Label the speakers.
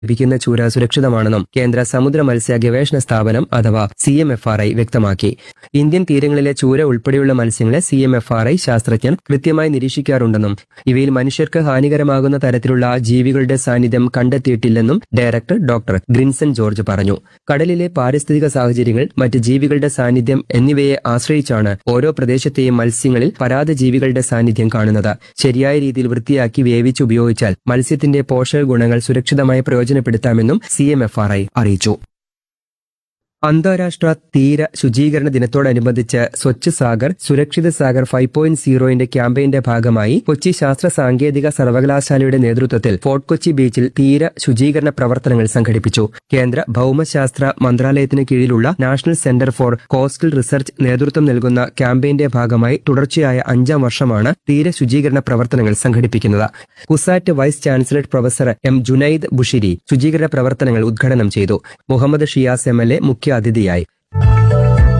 Speaker 1: ലഭിക്കുന്ന ചൂര സുരക്ഷിതമാണെന്നും കേന്ദ്ര സമുദ്ര മത്സ്യ ഗവേഷണ സ്ഥാപനം അഥവാ C M F R I വ്യക്തമാക്കി ഇന്ത്യൻ തീരങ്ങളിലെ ചൂര ഉൾപ്പെടെയുള്ള മത്സ്യങ്ങളെ C M F R I ശാസ്ത്രജ്ഞർ കൃത്യമായി നിരീക്ഷിക്കാറുണ്ടെന്നും ഇവയിൽ മനുഷ്യർക്ക് ഹാനികരമാകുന്ന തരത്തിലുള്ള ജീവികളുടെ സാന്നിധ്യം കണ്ടെത്തിയിട്ടില്ലെന്നും ഡയറക്ടർ ഡോക്ടർ ഗ്രിൻസൺ ജോർജ് പറഞ്ഞു കടലിലെ പാരിസ്ഥിതിക സാഹചര്യങ്ങൾ മറ്റ് ജീവികളുടെ സാന്നിധ്യം എന്നിവയെ ആശ്രയിച്ചാണ് ഓരോ പ്രദേശത്തെയും മത്സ്യങ്ങളിൽ പരാത ജീവികളുടെ സാന്നിധ്യം കാണുന്നത് ശരിയായ രീതിയിൽ വൃത്തിയാക്കി വേവിച്ച് ഉപയോഗിച്ചാൽ മത്സ്യത്തിന്റെ പോഷക ഗുണങ്ങൾ സുരക്ഷിതമായി പ്രയോജനപ്പെടുത്താമെന്നും C M F R I അറിയിച്ചു അന്താരാഷ്ട്ര തീര ശുചീകരണ ദിനത്തോടനുബന്ധിച്ച് സ്വച്ഛ് സാഗർ സുരക്ഷിത സാഗർ ഫൈവ് പോയിന്റ് സീറോയുടെ ക്യാമ്പയിന്റെ ഭാഗമായി കൊച്ചി ശാസ്ത്ര സാങ്കേതിക സർവകലാശാലയുടെ നേതൃത്വത്തിൽ ഫോർട്ട് കൊച്ചി ബീച്ചിൽ തീര ശുചീകരണ പ്രവർത്തനങ്ങൾ സംഘടിപ്പിച്ചു കേന്ദ്ര ഭൌമശാസ്ത്ര മന്ത്രാലയത്തിന് കീഴിലുള്ള National Centre for Coastal Research നേതൃത്വം നൽകുന്ന ക്യാമ്പയിന്റെ ഭാഗമായി തുടർച്ചയായ അഞ്ചാം വർഷമാണ് തീര ശുചീകരണ പ്രവർത്തനങ്ങൾ സംഘടിപ്പിക്കുന്നത് CUSAT vice chancellor professor M Junaid Bushiri ശുചീകരണ പ്രവർത്തനങ്ങൾ ഉദ്ഘാടനം ചെയ്തു Muhammad Shiyas M L A മുഖ്യ അതിഥിയായി